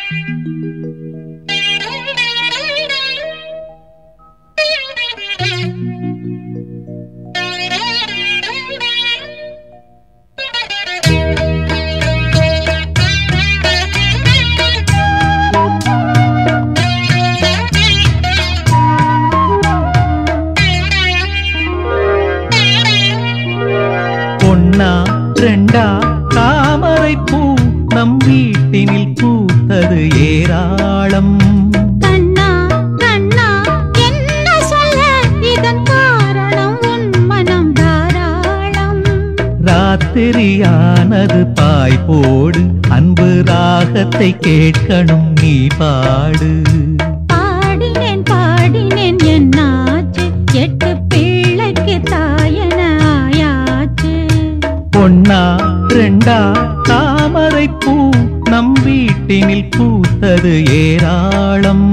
ஒன்னா ரெண்டா தாமரை பூ நம் வீட்டினில் பூத்தது ஏராளம் கண்ணா கண்ணா என்ன சொல்ல இதன் காரணம் உன் மனம் தாராளம் ராத்திரியானது பாய் போடு அன்பு ராகத்தை கேட்கணும் நீ பாடு பாடினேன் பாடினேன் என்னாச்சு எட்டு பிள்ளைக்கு தாயன ஆயாச்சு பொன்னா ரெண்டா தாமரை பூ நம் வீட்டினில் பூத்தது ஏராளம்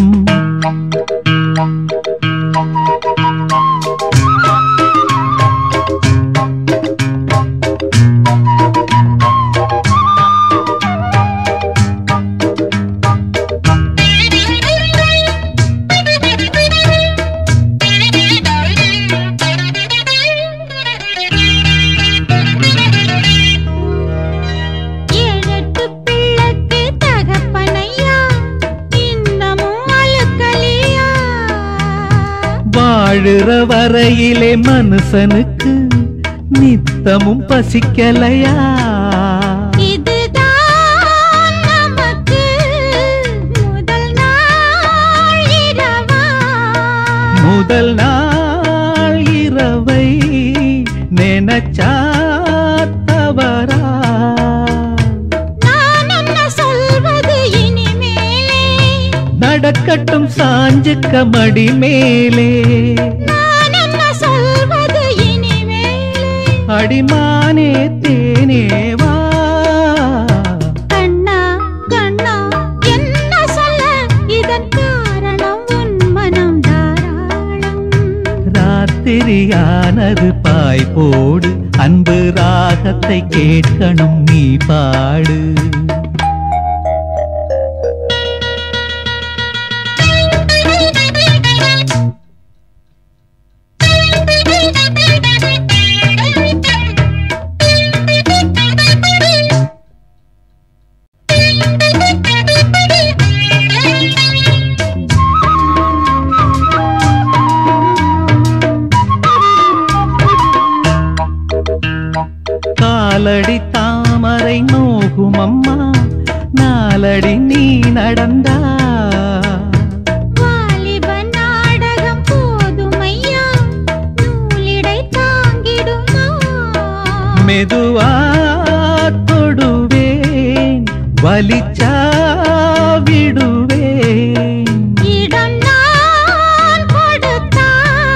ஏழெட்டு பிள்ளைக்கு தகப்பனையா இன்னமும் அழுக்கலியா வாழுற வரையிலே மனுஷனுக்கு நித்தமும் பசிக்கலையா இதுதான் நமக்கு முதல் நாள் இரவா முதல் நாள் இரவை நினைச்சா தவறா நான் என்ன சொல்வது இனிமேலே நடக்கட்டும் சாஞ்சுக்க மடி மேலே நான் என்ன சொல்வது இனிமேலே அடிமானே தேனேவா கண்ணா கண்ணா என்ன சொல்ல இதன் காரணம் உன் மனம் தாராளம் ராத்திரியானது பாய் போடு அன்பு ராகத்தை கேட்கணும் நீ பாடு காலடி தாமரை நோகும் அம்மா நாலடி நீ நடந்தா வாலிப நாடகம் போதுமையா நூலிடை தாங்கிடுமா மெதுவா தொடுவேன் வலிச்சா விடுவேன் இடம் நான் கொடுத்தா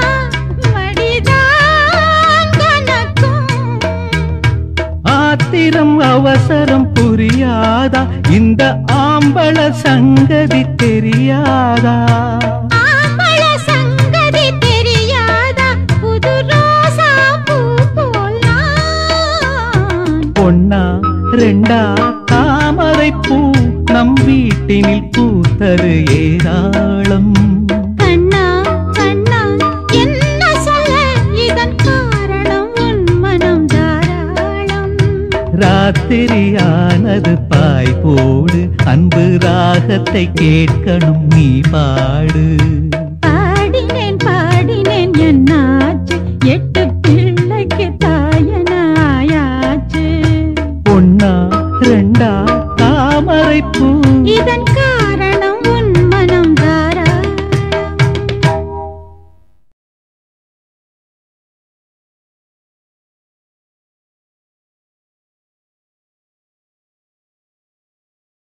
மடிதான் கனக்கும் ஆத்திரம் அவசரம் புரியாதா இந்த ஆம்பள சங்கதி தெரியாதா ஆம்பள சங்கதி தெரியாதா புது ரோசா பூ போல் நான் பொன்னா ரெண்டா தாமரை பூ நம் வீட்டினில் பூத்தது ஏராளம் கண்ணா கண்ணா என்ன சொல்ல இதன் காரணம் உன் மனம் தாராளம் ராத்திரியானது பாய் போடு அன்பு ராகத்தை கேட்கணும் நீ பாடு பாடினேன் பாடினேன் என்னாச்சு எட்டு பிள்ளைக்கு தாயன ஆயாச்சு பொன்னா ரெண்டா தாமரை பூ இதன்